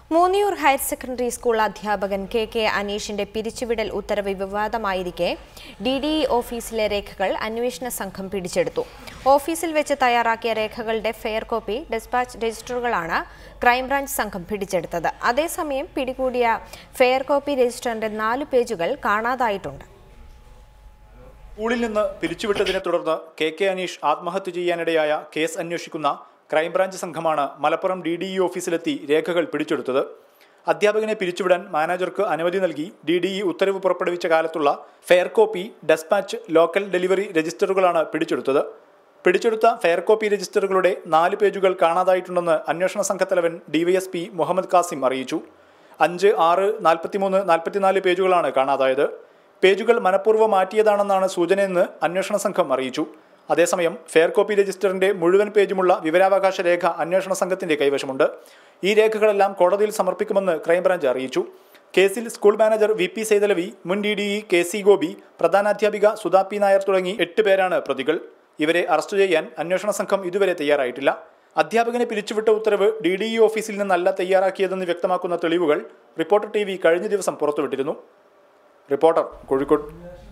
Moonniyur higher secondary school അധ്യാപകൻ K K അനീഷിന്റെ പിരിച്ചുവിടൽ ഉത്തരവ് വിവാദമായിരിക്കെ ഡി ഡി ഇ ഓഫീസിലെ രേഖകൾ അന്വേഷണ സംഘം പിടിച്ചെടുത്തു ഓഫീസിൽ വെച്ച് തയ്യാറാക്കിയ രേഖകളുടെ ഫെയർ കോപ്പി ഡെസ്പാച്ച് രജിസ്റ്ററുകളാണ് ക്രൈംബ്രാഞ്ച് സംഘം പിടിച്ചെടുത്തത് അതേസമയം പിടികൂടിയ ഫെയർ കോപ്പി രജിസ്റ്ററിന്റെ നാല് പേജുകൾ കാണാതായിട്ടുണ്ട് സ്കൂളിൽ നിന്ന് പിരിച്ചുവിട്ടതിനെ തുടർന്ന് കെ കെ അനീഷ് ആത്മഹത്യ ചെയ്യാനിടയായ കേസ് അന്വേഷിക്കുന്ന ക്രൈംബ്രാഞ്ച് സംഘമാണ് മലപ്പുറം ഡി ഡി ഇ ഓഫീസിലെത്തി രേഖകൾ പിടിച്ചെടുത്തത് അധ്യാപകനെ പിരിച്ചുവിടാൻ മാനേജർക്ക് അനുമതി നൽകി ഡി ഡി ഇ ഉത്തരവ് പുറപ്പെടുവിച്ച കാലത്തുള്ള fair copy despatch local delivery രജിസ്റ്ററുകളാണ് പിടിച്ചെടുത്തത് പിടിച്ചെടുത്ത ഫെയർ കോപ്പി രജിസ്റ്ററുകളുടെ നാല് പേജുകൾ കാണാതായിട്ടുണ്ടെന്ന് അന്വേഷണ സംഘത്തലവൻ ഡിവൈഎസ്പി മുഹമ്മദ് കാസിം അറിയിച്ചു അഞ്ച് ആറ് നാൽപ്പത്തിമൂന്ന് നാൽപ്പത്തിനാല് പേജുകളാണ് കാണാതായത് പേജുകൾ മനഃപൂർവ്വം മാറ്റിയതാണെന്നാണ് സൂചനയെന്ന് അന്വേഷണ സംഘം അറിയിച്ചു അതേസമയം ഫെയർ കോപ്പി രജിസ്റ്ററിന്റെ മുഴുവൻ പേജുമുള്ള വിവരാവകാശ രേഖ അന്വേഷണ സംഘത്തിന്റെ കൈവശമുണ്ട് ഈ രേഖകളെല്ലാം കോടതിയിൽ സമർപ്പിക്കുമെന്ന് ക്രൈംബ്രാഞ്ച് അറിയിച്ചു കേസിൽ school manager V P Saithalavi മുൻ D D E K C Gopi പ്രധാനാധ്യാപിക സുധാ പി നായർ തുടങ്ങി എട്ട് പേരാണ് പ്രതികൾ ഇവരെ അറസ്റ്റ് ചെയ്യാൻ അന്വേഷണ സംഘം ഇതുവരെ തയ്യാറായിട്ടില്ല അധ്യാപകനെ പിരിച്ചുവിട്ട ഉത്തരവ് ഡി ഡി ഇ ഓഫീസിൽ നിന്നല്ല തയ്യാറാക്കിയതെന്ന് വ്യക്തമാക്കുന്ന തെളിവുകൾ റിപ്പോർട്ടർ ടി വി കഴിഞ്ഞ ദിവസം പുറത്തുവിട്ടിരുന്നു റിപ്പോർട്ടർ കോഴിക്കോട്